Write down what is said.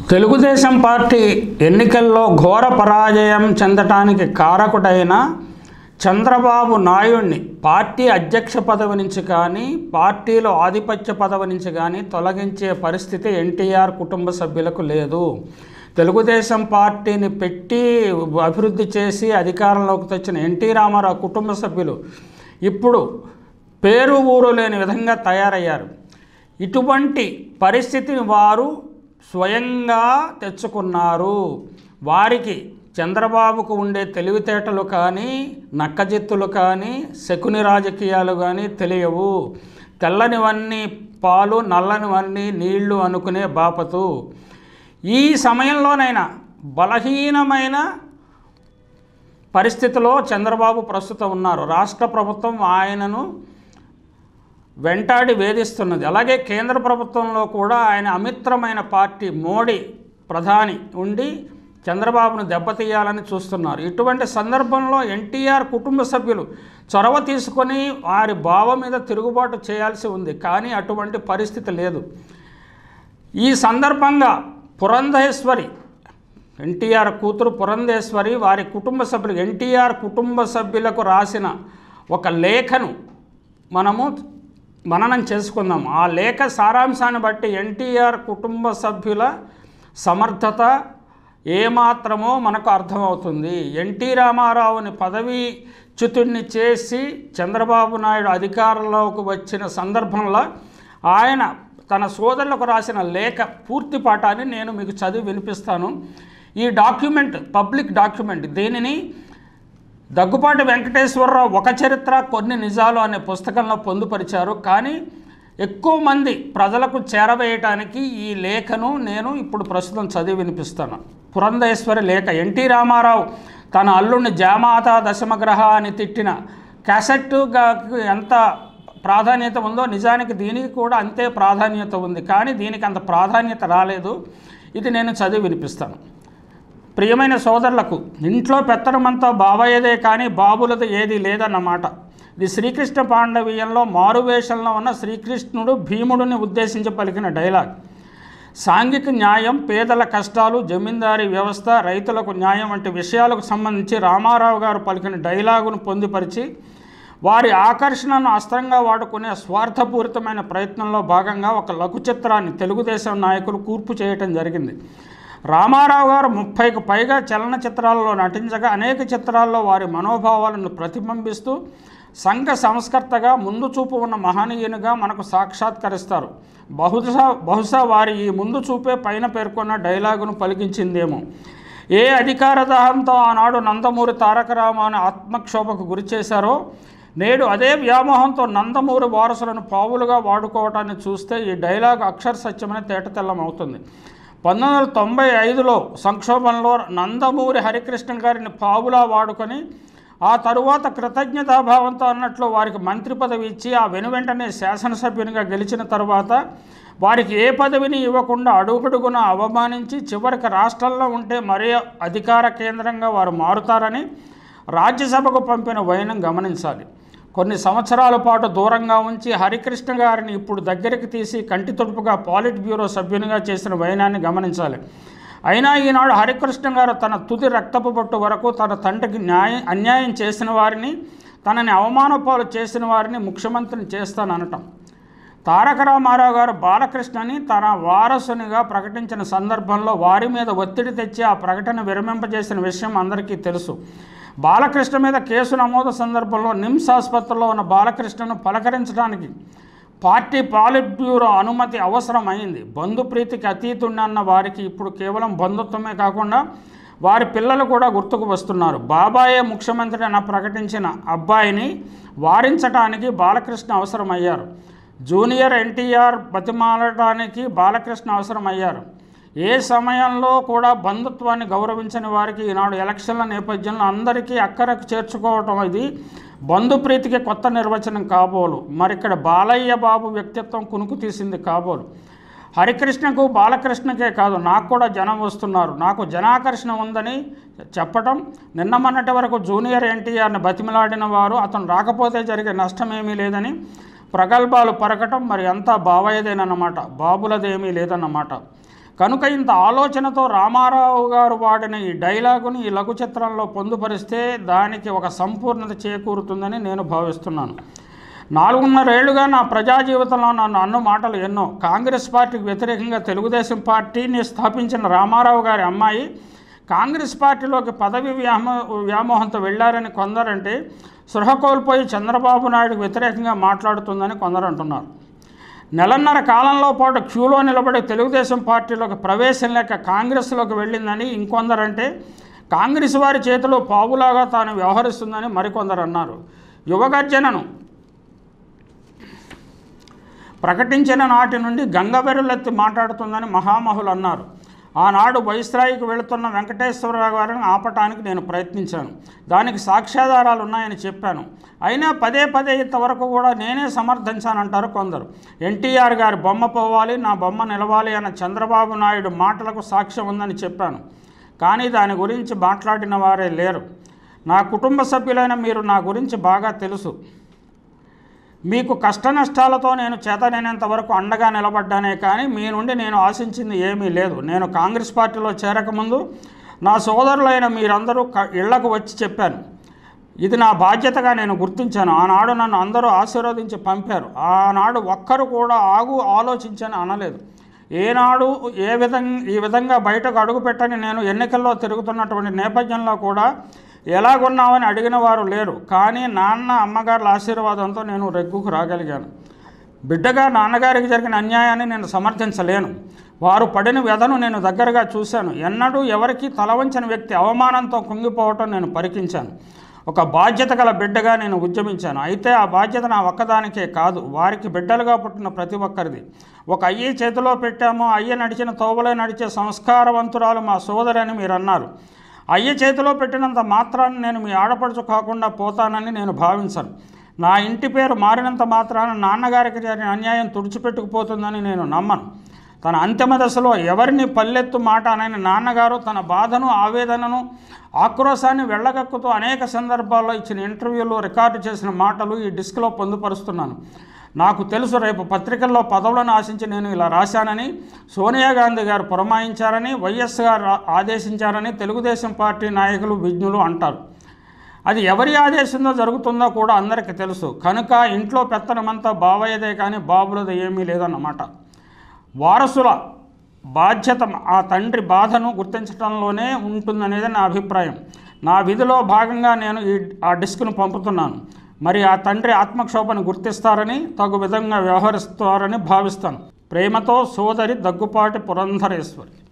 Telugu Desam party ఎన్నికల్లో ఘోర పరాజయం చెందటానికి కారకుడైన చంద్రబాబు నాయుడిని పార్టీ అధ్యక్ష పదవి నుంచి కానీ పార్టీలో ఆధిపత్య పదవి నుంచి కానీ తొలగించే పరిస్థితి ఎన్టీఆర్ కుటుంబ సభ్యులకు లేదు తెలుగుదేశం పార్టీని పెట్టి అభివృద్ధి చేసి అధికారంలోకి తెచ్చిన ఎన్టీ రామారావు కుటుంబ సభ్యులు ఇప్పుడు పేరు ఊరు లేని విధంగా తయారయ్యారు ఇటువంటి పరిస్థితిని వారు స్వయంగా తెచ్చుకున్నారు వారికి చంద్రబాబుకు ఉండే తెలివితేటలు కానీ నక్కజిత్తులు కానీ శకుని రాజకీయాలు కానీ తెలియవు తెల్లనివన్నీ పాలు నల్లనివన్నీ నీళ్లు అనుకునే బాపతు ఈ సమయంలోనైనా బలహీనమైన పరిస్థితిలో చంద్రబాబు ప్రస్తుతం ఉన్నారు రాష్ట్ర ప్రభుత్వం ఆయనను వెంటాడి వేధిస్తున్నది అలాగే కేంద్ర ప్రభుత్వంలో కూడా ఆయన అమిత్రమైన పార్టీ మోడీ ప్రధాని ఉండి చంద్రబాబును దెబ్బతీయాలని చూస్తున్నారు ఇటువంటి సందర్భంలో ఎన్టీఆర్ కుటుంబ సభ్యులు చొరవ తీసుకొని వారి బావ మీద తిరుగుబాటు చేయాల్సి ఉంది కానీ అటువంటి పరిస్థితి లేదు ఈ సందర్భంగా పురంధేశ్వరి ఎన్టీఆర్ కూతురు పురంధేశ్వరి వారి కుటుంబ సభ్యులు ఎన్టీఆర్ కుటుంబ సభ్యులకు రాసిన ఒక లేఖను మనము మననం చేసుకుందాం ఆ లేఖ సారాంశాన్ని బట్టి ఎన్టీఆర్ కుటుంబ సభ్యుల సమర్థత ఏమాత్రమో మనకు అర్థమవుతుంది ఎన్టీ రామారావుని పదవీ చ్యుతుడిని చేసి చంద్రబాబు నాయుడు అధికారంలోకి వచ్చిన సందర్భంలో ఆయన తన సోదరులకు రాసిన లేఖ పూర్తి పాఠాన్ని నేను మీకు చదివి వినిపిస్తాను ఈ డాక్యుమెంట్ పబ్లిక్ డాక్యుమెంట్ దీనిని దగ్గుపాటి వెంకటేశ్వరరావు ఒక చరిత్ర కొన్ని నిజాలు అనే పుస్తకంలో పొందుపరిచారు కానీ ఎక్కువ మంది ప్రజలకు చేరవేయటానికి ఈ లేఖను నేను ఇప్పుడు ప్రస్తుతం చదివి వినిపిస్తాను పురంధేశ్వరి లేఖ ఎన్టీ రామారావు తన అల్లుడిని జామాత దశమగ్రహ అని తిట్టిన క్యాసెట్గా ఎంత ప్రాధాన్యత ఉందో నిజానికి దీనికి కూడా అంతే ప్రాధాన్యత ఉంది కానీ దీనికి అంత ప్రాధాన్యత రాలేదు ఇది నేను చదివి వినిపిస్తాను ప్రియమైన సోదరులకు ఇంట్లో పెత్తనమంతా బావయ్యదే కానీ బాబులది ఏది లేదన్నమాట ఇది శ్రీకృష్ణ పాండవీయంలో మారువేషంలో ఉన్న శ్రీకృష్ణుడు భీముడిని ఉద్దేశించి పలికిన డైలాగ్ సాంఘిక న్యాయం పేదల కష్టాలు జమీందారీ వ్యవస్థ రైతులకు న్యాయం వంటి విషయాలకు సంబంధించి రామారావు గారు పలికిన డైలాగును పొందుపరిచి వారి ఆకర్షణను అస్త్రంగా వాడుకునే స్వార్థపూరితమైన ప్రయత్నంలో భాగంగా ఒక లఘు చిత్రాన్ని తెలుగుదేశం నాయకులు కూర్పు చేయటం జరిగింది రామారావు గారు ముప్పైకు పైగా చలనచిత్రాలలో నటించగా అనేక చిత్రాల్లో వారి మనోభావాలను ప్రతిబింబిస్తూ సంఘ సంస్కర్తగా ముందు చూపు ఉన్న మహనీయునిగా మనకు సాక్షాత్కరిస్తారు బహుశా బహుశా వారి ఈ ముందు చూపే పైన పేర్కొన్న డైలాగును పలికించిందేమో ఏ అధికార దాహంతో ఆనాడు నందమూరి తారక రామాను ఆత్మక్షోభకు గురి చేశారో నేడు అదే వ్యామోహంతో నందమూరి వారసులను పావులుగా వాడుకోవటాన్ని చూస్తే ఈ డైలాగ్ అక్షర సత్యమని తేటతెల్లం అవుతుంది పంతొమ్మిది వందల తొంభై ఐదులో సంక్షోభంలో నందమూరి హరికృష్ణ గారిని పావులా వాడుకొని ఆ తరువాత కృతజ్ఞతాభావంతో అన్నట్లు వారికి మంత్రి పదవి ఇచ్చి ఆ వెనువెంటనే శాసనసభ్యునిగా గెలిచిన తరువాత వారికి ఏ పదవిని ఇవ్వకుండా అడుగడుగున అవమానించి చివరికి రాష్ట్రంలో ఉంటే మరే అధికార కేంద్రంగా వారు మారుతారని రాజ్యసభకు పంపిన వైనం గమనించాలి కొన్ని సంవత్సరాల పాటు దూరంగా ఉంచి హరికృష్ణ గారిని ఇప్పుడు దగ్గరికి తీసి కంటి తుడుపుగా పాలిట్ బ్యూరో సభ్యునిగా చేసిన వైనాన్ని గమనించాలి అయినా ఈనాడు హరికృష్ణ గారు తన తుది రక్తపు పట్టు వరకు తన తండ్రికి న్యాయం అన్యాయం చేసిన వారిని తనని అవమానపాలు చేసిన వారిని ముఖ్యమంత్రిని చేస్తాననటం తారక రామారావు గారు బాలకృష్ణని తన వారసునిగా ప్రకటించిన సందర్భంలో వారి మీద ఒత్తిడి తెచ్చి ఆ ప్రకటన విరమింపజేసిన విషయం అందరికీ తెలుసు బాలకృష్ణ మీద కేసు నమోదు సందర్భంలో నిమ్స్ ఆసుపత్రిలో ఉన్న బాలకృష్ణను పలకరించడానికి పార్టీ పాలిట్ బ్యూరో అనుమతి అవసరమైంది బంధుప్రీతికి అతీతుండన్న వారికి ఇప్పుడు కేవలం బంధుత్వమే కాకుండా వారి పిల్లలు కూడా గుర్తుకు వస్తున్నారు బాబాయే ముఖ్యమంత్రి అని ప్రకటించిన అబ్బాయిని వారించడానికి బాలకృష్ణ అవసరమయ్యారు జూనియర్ ఎన్టీఆర్ బతిమాలడానికి బాలకృష్ణ అవసరమయ్యారు ఏ సమయంలో కూడా బంధుత్వాన్ని గౌరవించని వారికి ఈనాడు ఎలక్షన్ల నేపథ్యంలో అందరికీ అక్కరకు చేర్చుకోవటం ఇది బంధుప్రీతికి కొత్త నిర్వచనం కాబోలు మరిక్కడ బాలయ్య బాబు వ్యక్తిత్వం కునుకు తీసింది కాబోలు హరికృష్ణకు బాలకృష్ణకే కాదు నాకు కూడా జనం వస్తున్నారు నాకు జనాకర్షణ ఉందని చెప్పటం నిన్న మొన్నటి వరకు జూనియర్ ఎన్టీఆర్ని బతిమలాడిన వారు అతను రాకపోతే జరిగే నష్టమేమీ లేదని ప్రగల్భాలు పరకటం మరి అంతా బావయ్యదేనన్నమాట బాబులదేమీ లేదన్నమాట కనుక ఇంత ఆలోచనతో రామారావు గారు వాడిన ఈ డైలాగుని ఈ లఘు చిత్రంలో పొందుపరిస్తే దానికి ఒక సంపూర్ణత చేకూరుతుందని నేను భావిస్తున్నాను నాలుగున్నరేళ్లుగా నా ప్రజా జీవితంలో నన్ను అన్న మాటలు ఎన్నో కాంగ్రెస్ పార్టీకి వ్యతిరేకంగా తెలుగుదేశం పార్టీని స్థాపించిన రామారావు గారి అమ్మాయి కాంగ్రెస్ పార్టీలోకి పదవి వ్యామో వ్యామోహంతో వెళ్ళారని కొందరంటే సృహ కోల్పోయి చంద్రబాబు నాయుడుకు వ్యతిరేకంగా మాట్లాడుతుందని కొందరు అంటున్నారు నెలన్నర కాలంలో పాటు క్యూలో నిలబడి తెలుగుదేశం పార్టీలోకి ప్రవేశం లేక కాంగ్రెస్లోకి వెళ్ళిందని ఇంకొందరంటే కాంగ్రెస్ వారి చేతిలో పావులాగా తాను వ్యవహరిస్తుందని మరికొందరు అన్నారు యువగర్జనను ప్రకటించిన నాటి నుండి గంగబెరులెత్తి మాట్లాడుతుందని మహామహులు అన్నారు ఆనాడు వైస్రాయికి వెళుతున్న వెంకటేశ్వరరావు గారిని ఆపటానికి నేను ప్రయత్నించాను దానికి సాక్ష్యాధారాలు ఉన్నాయని చెప్పాను అయినా పదే పదే ఇంతవరకు కూడా నేనే సమర్థించానంటారు కొందరు ఎన్టీఆర్ గారి బొమ్మ పోవాలి నా బొమ్మ నిలవాలి అన్న చంద్రబాబు నాయుడు మాటలకు సాక్ష్యం ఉందని చెప్పాను కానీ దాని గురించి మాట్లాడిన వారే లేరు నా కుటుంబ సభ్యులైన మీరు నా గురించి బాగా తెలుసు మీకు కష్ట నష్టాలతో నేను చేతనైనంత వరకు అండగా నిలబడ్డానే కానీ మీ నుండి నేను ఆశించింది ఏమీ లేదు నేను కాంగ్రెస్ పార్టీలో చేరకముందు నా సోదరులైన మీరందరూ క ఇళ్లకు వచ్చి చెప్పాను ఇది నా బాధ్యతగా నేను గుర్తించాను ఆనాడు నన్ను అందరూ ఆశీర్వదించి పంపారు ఆనాడు ఒక్కరు కూడా ఆగు ఆలోచించని అనలేదు ఏనాడు ఏ విధంగా ఈ విధంగా బయటకు అడుగుపెట్టని నేను ఎన్నికల్లో తిరుగుతున్నటువంటి నేపథ్యంలో కూడా ఎలాగున్నామని అడిగిన వారు లేరు కానీ నాన్న అమ్మగారుల ఆశీర్వాదంతో నేను రెగ్గుకు రాగలిగాను బిడ్డగా నాన్నగారికి జరిగిన అన్యాయాన్ని నేను సమర్థించలేను వారు పడిన వ్యధను నేను దగ్గరగా చూశాను ఎన్నడూ ఎవరికీ తలవంచని వ్యక్తి అవమానంతో కుంగిపోవటం నేను పరికించాను ఒక బాధ్యత గల బిడ్డగా నేను ఉద్యమించాను అయితే ఆ బాధ్యత నా ఒక్కదానికే కాదు వారికి బిడ్డలుగా పుట్టిన ప్రతి ఒక్కరిది ఒక అయ్యి చేతిలో పెట్టామో అయ్య నడిచిన తోవలో నడిచే సంస్కారవంతురాలు మా సోదరని మీరు అన్నారు అయ్య చేతిలో పెట్టినంత మాత్రాన్ని నేను మీ ఆడపడుచు కాకుండా పోతానని నేను భావించను నా ఇంటి పేరు మారినంత మాత్రాన నాన్నగారికి జరిగిన అన్యాయం తుడిచిపెట్టుకుపోతుందని నేను నమ్మను తన అంతిమ దశలో ఎవరిని పల్లెత్తు మాట అనని నాన్నగారు తన బాధను ఆవేదనను ఆక్రోశాన్ని వెళ్ళగక్కుతూ అనేక సందర్భాల్లో ఇచ్చిన ఇంటర్వ్యూలో రికార్డు చేసిన మాటలు ఈ డిస్క్లో పొందుపరుస్తున్నాను నాకు తెలుసు రేపు పత్రికల్లో పదవులను ఆశించి నేను ఇలా రాశానని సోనియా గాంధీ గారు పురమాయించారని వైఎస్ గారు ఆ- ఆదేశించారని తెలుగుదేశం పార్టీ నాయకులు విజ్ఞులు అంటారు అది ఎవరి ఆదేశంలో జరుగుతుందో కూడా అందరికీ తెలుసు కనుక ఇంట్లో పెత్తనమంతా బావయ్యదే కానీ బాబులది ఏమీ లేదన్నమాట వారసుల బాధ్యత ఆ తండ్రి బాధను గుర్తించడంలోనే ఉంటుందనేది నా అభిప్రాయం నా విధిలో భాగంగా నేను ఈ ఆ డిస్క్ను పంపుతున్నాను మరి ఆ తండ్రి ఆత్మక్షోభను గుర్తిస్తారని తగు విధంగా వ్యవహరిస్తారని భావిస్తాను ప్రేమతో సోదరి దగ్గుపాటి పురంధరేశ్వరి